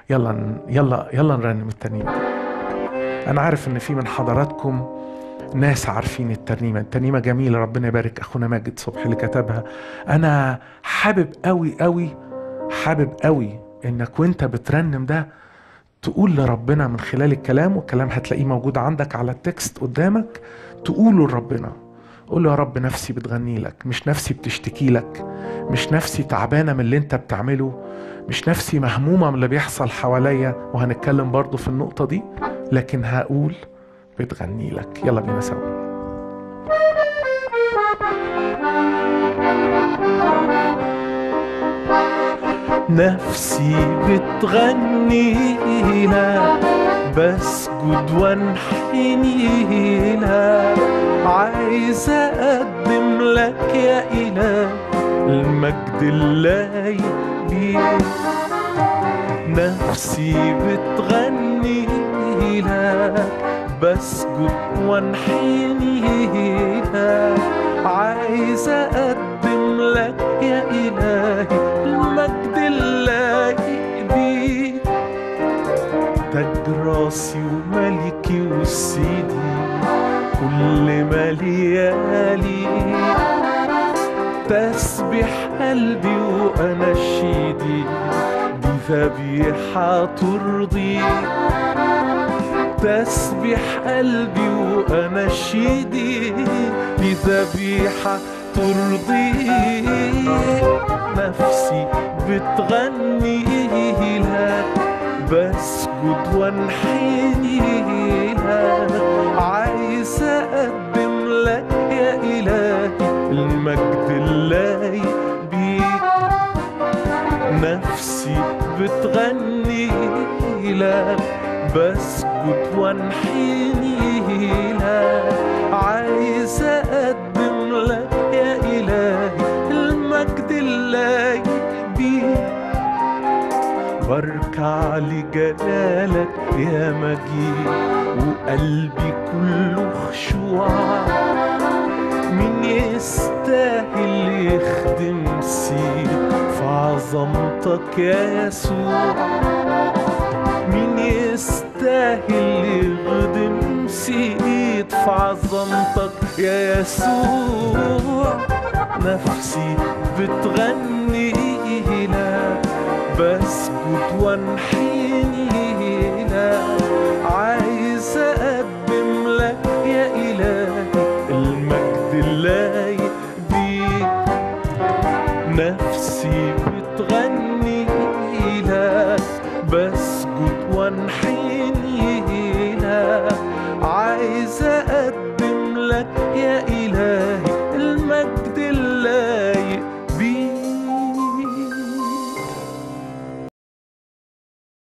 يلا يلا يلا نرنم الترنيمة أنا عارف إن في من حضراتكم ناس عارفين الترنيمة الترنيمة جميلة ربنا يبارك أخونا ماجد صبحي اللي كتبها أنا حابب قوي قوي حابب قوي إنك وإنت بترنم ده تقول لربنا من خلال الكلام والكلام هتلاقيه موجود عندك على التكست قدامك تقوله لربنا قول له يا رب نفسي بتغني لك مش نفسي بتشتكي لك مش نفسي تعبانة من اللي انت بتعمله مش نفسي مهمومة من اللي بيحصل حواليا وهنتكلم برضو في النقطة دي لكن هقول بتغني لك يلا بينا سوا نفسي بتغني لك بسجد وانحني لك عايز اقدم لك يا اله المجد اللايق بيك نفسي بتغني لك بسجد وانحني لك عايز اقدم لك يا الهي المجد اللايق بيك تاج راسي وملكي وسيدي كل مليالي تسبح قلبي وانشيدي دي ذبيحة ترضي تسبح قلبي وانشيدي دي ذبيحة ترضي نفسي بتغني لك بسجد وانحني لك عايز اقدم لك يا الهي المجد اللايق بيك نفسي بتغني لك بسجد وانحني لك عايز اقدم لك يا الهي المجد اللايق بيك بركع لجلالك يا مجيد وقلبي كله خشوع مين يستاهل يخدم سير في عظمتك يا يسوع مين يستاهل يخدم سيد في عظمتك يا يسوع نفسي بتغني لك بسجد وانحني لك عايز اقدم لك يا الهي المجد اللايق بيك نفسي بتغني لك بسجد وانحني لك عايز اقدم لك يا الهي